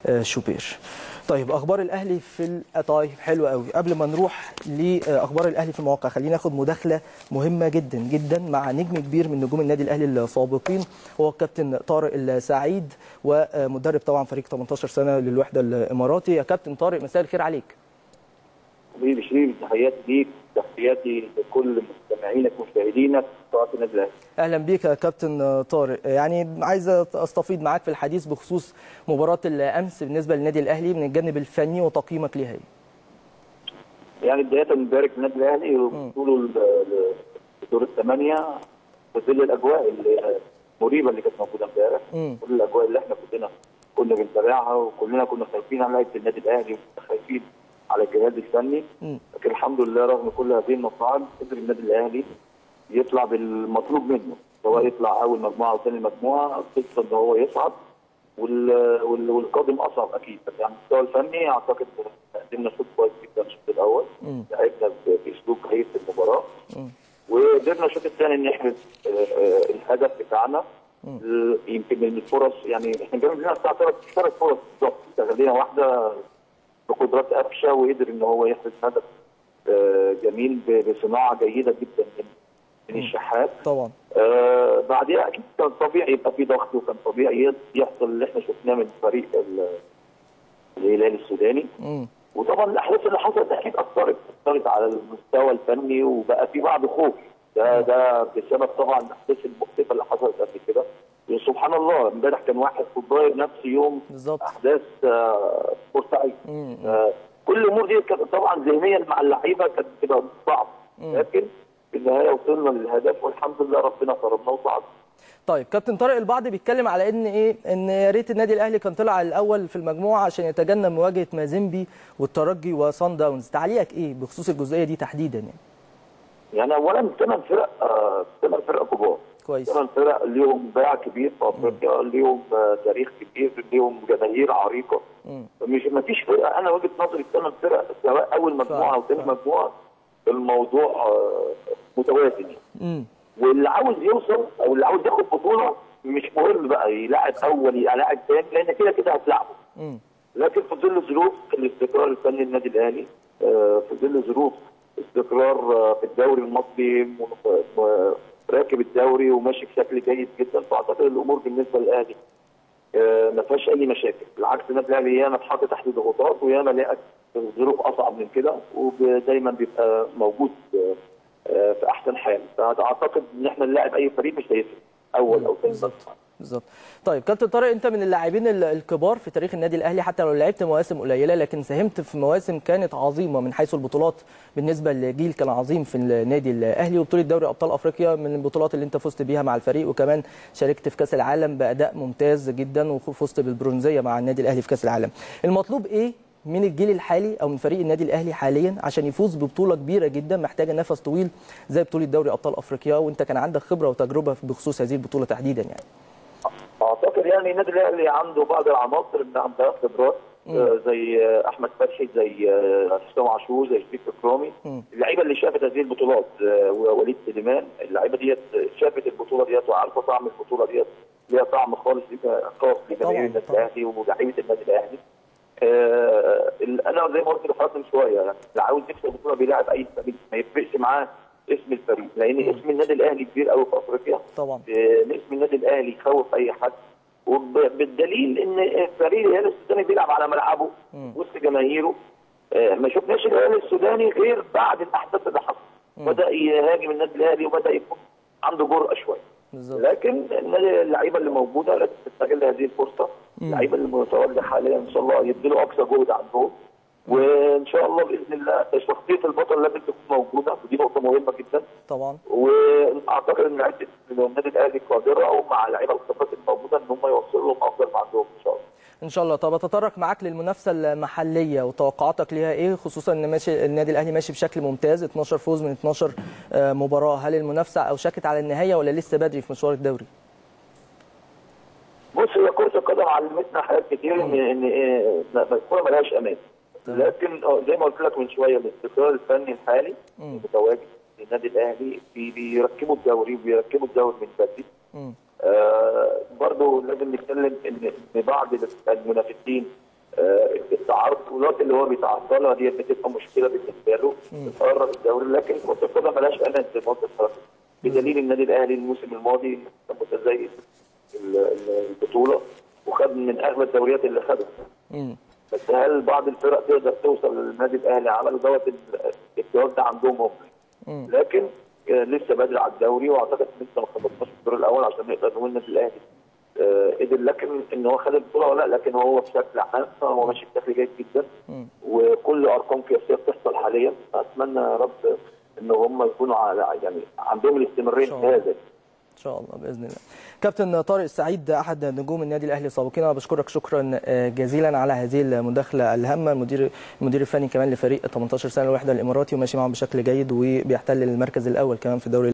آه، شوبير طيب اخبار الاهلي في ال- طيب حلو قوي قبل ما نروح لاخبار الاهلي في المواقع خلينا ناخد مداخله مهمه جدا جدا مع نجم كبير من نجوم النادي الاهلي السابقين هو الكابتن طارق السعيد ومدرب طبعا فريق 18 سنه للوحده الاماراتي يا كابتن طارق مساء الخير عليك حبيبي شريف تحياتي ليك تحياتي لكل مستمعينك ومشاهدينك في قناه النادي الاهلي اهلا بيك يا كابتن طارق يعني عايز استفيض معاك في الحديث بخصوص مباراه الامس بالنسبه للنادي الاهلي من الجانب الفني وتقييمك ليها إيه؟ يعني بدايه نبارك للنادي الاهلي وصوله لدور الثمانيه في ظل الاجواء اللي- المريبه اللي كانت موجوده امبارح مم. كل الاجواء اللي احنا كلنا كنا بنتابعها وكلنا كنا خايفين على لعيبه النادي الاهلي وكنا خايفين على الجهاز الفني مم. لكن الحمد لله رغم كل هذه المصاعب قدر النادي الاهلي يطلع بالمطلوب منه سواء يطلع اول مجموعه او ثاني مجموعه قصه ان هو يصعد وال- وال- والقادم اصعب اكيد بس يعني المستوى الفني اعتقد قدمنا شوط كويس جدا الشوط الاول مم. لعبنا ب- باسلوب جيد في المباراه مم. وقدرنا الشوط الثاني نحرز آه، آه، الهدف بتاعنا ال- يمكن من الفرص يعني احنا جابنا لنا بتاع ثلاث ثلاث فرص بالظبط استغلينا واحده بقدرات قفشه وقدر ان هو يحرز هدف آه، جميل ب- بصناعه جيده جدا من من الشحات طبعا آه بعديها اكيد كان طبيعي يبقى في ضغط وكان طبيعي يحصل اللي احنا شفناه من فريق ال- الهلال السوداني مم. وطبعا الاحداث اللي حصلت اكيد اثرت اثرت على المستوى الفني وبقى في بعض خوف ده ده بسبب طبعا الاحداث المختلفه اللي حصلت قبل كده سبحان الله امبارح كان واحد فبراير نفس يوم بالظبط احداث آه، بورسعيد مم. آه، كل الامور دي كانت طبعا ذهنيا مع اللعيبه كانت بتبقى صعب لكن في النهايه وصلنا للهدف والحمد لله ربنا كرمنا وصعد طيب كابتن طارق البعض بيتكلم على ان ايه ان يا ريت النادي الاهلي كان طلع الاول في المجموعه عشان يتجنب مواجهه مازيمبي والترجي وصن داونز تعليقك ايه بخصوص الجزئيه دي تحديدا يعني يعني اولا ثمان فرق آه، ثمان فرق كبار كويس ثمان فرق ليهم باع كبير في افريقيا ليهم آه، تاريخ كبير ليهم جماهير عريقه مم. مش ما فيش فرقه انا وجهه نظري الثمان فرق سواء اول مجموعه او ثاني فعلا. مجموعه الموضوع آه، متوازن يعني. امم واللي عاوز يوصل او اللي عاوز ياخد بطوله مش مهم بقى يلاعب اول يلاعب ثاني لان كده كده هتلعبه امم لكن في ظل ظروف الاستقرار الفني النادي الاهلي آه، في ظل ظروف استقرار آه، في الدوري المصري م- م- راكب الدوري وماشي بشكل جيد جدا فاعتقد الامور بالنسبه للاهلي آه، ما فيهاش اي مشاكل بالعكس النادي الاهلي ياما اتحط تحت ضغوطات وياما لقى ظروف اصعب من كده ودايما بيبقى موجود آه، آه، في احسن حال فاعتقد ان احنا نلاعب اي فريق مش هيفرق اول او ثاني بالظبط بالظبط طيب كابتن طارق انت من اللاعبين ال- الكبار في تاريخ النادي الاهلي حتى لو لعبت مواسم قليله لكن ساهمت في مواسم كانت عظيمه من حيث البطولات بالنسبه لجيل كان عظيم في النادي الاهلي وبطوله دوري ابطال افريقيا من البطولات اللي انت فزت بيها مع الفريق وكمان شاركت في كاس العالم باداء ممتاز جدا وفزت بالبرونزيه مع النادي الاهلي في كاس العالم المطلوب ايه من الجيل الحالي او من فريق النادي الاهلي حاليا عشان يفوز ببطوله كبيره جدا محتاجه نفس طويل زي بطوله دوري ابطال افريقيا وانت كان عندك خبره وتجربه بخصوص هذه البطوله تحديدا يعني اعتقد يعني النادي الاهلي عنده بعض العناصر اللي عندها خبرات آه، زي آه، احمد فتحي زي آه، حسام عاشور زي شريف اكرامي مم. اللعيبه اللي شافت هذه البطولات آه، ووليد سليمان اللعيبه ديت شافت البطوله ديت وعارفه طعم البطوله ديت ليها طعم خالص ليها خاص طبعاً، لجماهير النادي طبعاً. الاهلي ولاعيبه النادي الاهلي آه، ال- انا زي ما قلت لحضرتك من شويه يعني اللي عاوز يكسب البطوله بيلاعب اي فريق ما يفرقش معاه اسم الفريق لان اسم النادي الاهلي كبير قوي في افريقيا طبعا آه، اسم النادي الاهلي يخوف اي حد وبالدليل ان فريق الهلال السوداني بيلعب على ملعبه وسط جماهيره آه، ما شفناش الهلال السوداني غير بعد الاحداث اللي حصلت بدا يهاجم النادي الاهلي وبدا يكون عنده جرأه شويه بالظبط لكن النادي- اللعيبه اللي موجوده لازم تستغل هذه الفرصه اللعيبه اللي متواجده حاليا ان شاء الله يبذلوا اقصى جهد عندهم وان شاء الله باذن الله شخصيه البطل لازم تكون موجوده ودي نقطه مهمه جدا طبعا واعتقد ان لعيبه النادي الاهلي قادره ومع اللعيبه الخبرات الموجوده ان هم يوصلوا لهم افضل ما عندهم ان شاء الله. ان شاء الله طب اتطرق معاك للمنافسه المحليه وتوقعاتك ليها ايه خصوصا ان ماشي النادي الاهلي ماشي بشكل ممتاز 12 فوز من 12 آه، مباراه هل المنافسه اوشكت على النهايه ولا لسه بدري في مشوار الدوري بص هي كره القدم علمتنا حاجات كتير ان ان إيه، ما- الكوره ملهاش امان لكن آه، زي ما قلت لك من شويه الاستقرار الفني الحالي المتواجد في النادي الاهلي بي- بيركبوا الدوري وبيركبوا الدوري من بدري مم. آه برضه لازم نتكلم ان ان بعض المنافسين آه، التعرضات اللي هو بيتعرضها دي بتبقى مشكله بالنسبه له بتقرب الدوري لكن كره القدم ملهاش امان زي ما قلت لحضرتك بدليل النادي الاهلي الموسم الماضي كان متزايد ال- ال- البطوله وخد من اغلى الدوريات اللي خدها مم. بس هل بعض الفرق تقدر توصل للنادي الاهلي عملوا دوت ال- الجواب ده عندهم هم مم. لكن آه، لسه بدري على الدوري واعتقد لسه ما خلصناش الدور الاول عشان نقدر نقول النادي الاهلي آه، قدر لكن ان هو خد البطوله ولا لا لكن هو بشكل عام هو ماشي بشكل جيد جدا مم. وكل ارقام قياسيه بتحصل حاليا اتمنى يا رب ان هم يكونوا على يعني عندهم الاستمراريه إن شاء في الله. هذا ان شاء الله باذن الله كابتن طارق السعيد احد نجوم النادي الاهلي السابقين انا بشكرك شكرا آه، جزيلا على هذه المداخله الهامه المدير المدير الفني كمان لفريق 18 سنه الوحده الاماراتي وماشي معاهم بشكل جيد وبيحتل المركز الاول كمان في الدوري